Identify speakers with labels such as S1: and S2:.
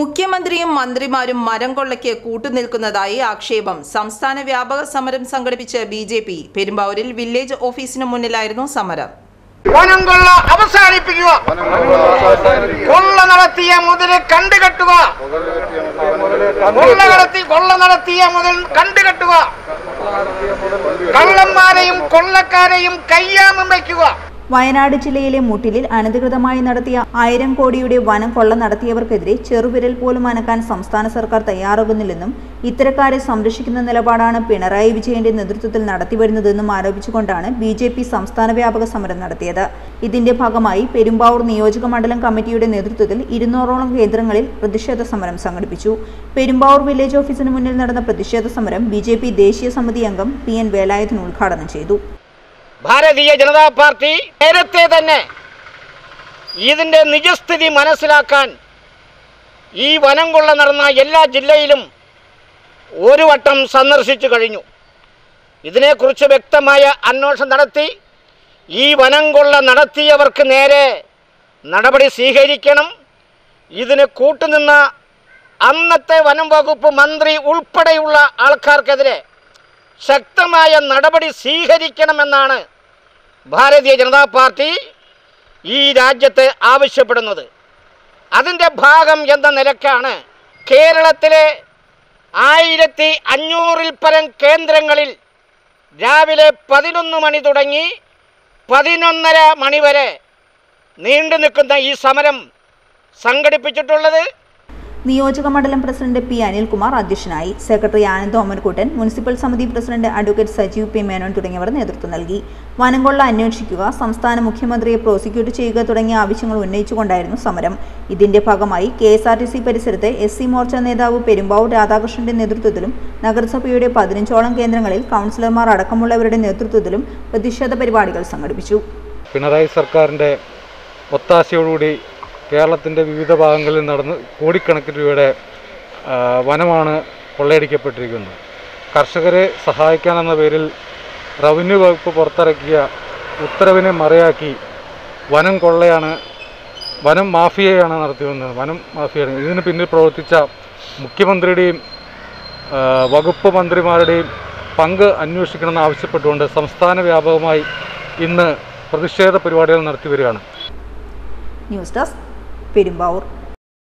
S1: മുഖ്യമന്ത്രിയും മന്ത്രിമാരും മരം കൊള്ളയ്ക്ക് കൂട്ടുനിൽക്കുന്നതായി ആക്ഷേപം സംസ്ഥാന വ്യാപക സമരം സംഘടിപ്പിച്ച് ബി ജെ പി പെരുമ്പാവൂരിൽ വില്ലേജ് ഓഫീസിന് മുന്നിലായിരുന്നു സമരം
S2: വനം കൊള്ള അവസാനിപ്പിക്കുക കൊള്ള നടത്തിയ മുതൽ കണ്ടുകെട്ടുക കൊള്ള നടത്തി കൊള്ള നടത്തിയ മുതൽ കണ്ടുകെട്ടുക കള്ളന്മാരെയും കൊള്ളക്കാരെയും കയ്യാമം വയ്ക്കുക
S3: വയനാട് ജില്ലയിലെ മുട്ടിലിൽ അനധികൃതമായി നടത്തിയ ആയിരം കോടിയുടെ വനം കൊള്ള നടത്തിയവർക്കെതിരെ ചെറുവിരൽ പോലും അനക്കാൻ സംസ്ഥാന സർക്കാർ തയ്യാറാകുന്നില്ലെന്നും ഇത്തരക്കാരെ സംരക്ഷിക്കുന്ന നിലപാടാണ് പിണറായി വിജയന്റെ നേതൃത്വത്തിൽ നടത്തിവരുന്നതെന്നും ആരോപിച്ചുകൊണ്ടാണ് ബി ജെ പി സംസ്ഥാന വ്യാപക സമരം നടത്തിയത് ഇതിന്റെ ഭാഗമായി പെരുമ്പാവൂർ നിയോജക മണ്ഡലം കമ്മിറ്റിയുടെ നേതൃത്വത്തിൽ ഇരുന്നൂറോളം കേന്ദ്രങ്ങളിൽ പ്രതിഷേധ സമരം സംഘടിപ്പിച്ചു പെരുമ്പാവൂർ വില്ലേജ് ഓഫീസിന് മുന്നിൽ നടന്ന പ്രതിഷേധ സമരം ബി ദേശീയ സമിതി അംഗം പി എൻ വേലായുധൻ ഉദ്ഘാടനം ചെയ്തു
S2: ഭാരതീയ ജനതാ പാർട്ടി നേരത്തെ തന്നെ ഇതിൻ്റെ നിജസ്ഥിതി മനസ്സിലാക്കാൻ ഈ വനം കൊള്ള നടന്ന എല്ലാ ജില്ലയിലും ഒരു വട്ടം സന്ദർശിച്ചു കഴിഞ്ഞു ഇതിനെക്കുറിച്ച് വ്യക്തമായ അന്വേഷണം നടത്തി ഈ വനം കൊള്ള നടത്തിയവർക്ക് നേരെ നടപടി സ്വീകരിക്കണം ഇതിന് കൂട്ടുനിന്ന അന്നത്തെ വനം വകുപ്പ് മന്ത്രി ഉൾപ്പെടെയുള്ള ആൾക്കാർക്കെതിരെ ശക്തമായ നടപടി സ്വീകരിക്കണമെന്നാണ് ഭാരതീയ ജനതാ പാർട്ടി ഈ രാജ്യത്ത് ആവശ്യപ്പെടുന്നത് അതിൻ്റെ ഭാഗം എന്ന നിലക്കാണ് കേരളത്തിലെ ആയിരത്തി അഞ്ഞൂറിൽ പരം കേന്ദ്രങ്ങളിൽ രാവിലെ പതിനൊന്ന് മണി തുടങ്ങി പതിനൊന്നര മണി വരെ നീണ്ടു നിൽക്കുന്ന ഈ സമരം സംഘടിപ്പിച്ചിട്ടുള്ളത്
S3: നിയോജക മണ്ഡലം പ്രസിഡന്റ് പി അനിൽകുമാർ അധ്യക്ഷനായി സെക്രട്ടറി ആനന്ദ് ഓമൻകുട്ടൻ മുനിസിപ്പൽ സമിതി president advocate Sajeev P Menon തുടങ്ങിയവർ നേതൃത്വം നൽകി വനംകൊള്ള അന്വേഷിക്കുക സംസ്ഥാന മുഖ്യമന്ത്രിയെ പ്രോസിക്യൂട്ട് ചെയ്യുക തുടങ്ങിയ ആവശ്യങ്ങൾ ഉന്നയിച്ചുകൊണ്ടായിരുന്നു സമരം ഇതിന്റെ ഭാഗമായി K S R T C പരിസരത്ത് എസ് സി മോർച്ച നേതാവ് പെരുമ്പാവൂർ രാധാകൃഷ്ണന്റെ നേതൃത്വത്തിലും നഗരസഭയുടെ പതിനഞ്ചോളം കേന്ദ്രങ്ങളിൽ കൗൺസിലർമാർ അടക്കമുള്ളവരുടെ നേതൃത്വത്തിലും പ്രതിഷേധ പരിപാടികൾ സംഘടിപ്പിച്ചു
S4: പിണറായി സർക്കാരിൻ്റെ ഒത്താശയോടുകൂടി കേരളത്തിൻ്റെ വിവിധ ഭാഗങ്ങളിൽ നടന്ന് കോടിക്കണക്കിന് രൂപയുടെ ആ, വനമാണ് കൊള്ളയടിക്കപ്പെട്ടിരിക്കുന്നത് കർഷകരെ സഹായിക്കാനെന്ന പേരിൽ റവന്യൂ വകുപ്പ് പുറത്തിറക്കിയ ഉത്തരവിനെ മറയാക്കി വനം കൊള്ളയാണ് വനം മാഫിയയാണ് നടത്തി വന്നത് വനം മാഫിയയാണ് ഇതിന് പിന്നിൽ പ്രവർത്തിച്ച മുഖ്യമന്ത്രിയുടെയും ആ, വകുപ്പ് മന്ത്രിമാരുടെയും പങ്ക് അന്വേഷിക്കണമെന്ന് ആവശ്യപ്പെട്ടുകൊണ്ട് സംസ്ഥാന വ്യാപകമായി ഇന്ന് പ്രതിഷേധ പരിപാടികൾ നടത്തി വരികയാണ്
S3: ന്യൂസ് ഡെസ്ക് പെരുമ്പാവൂർ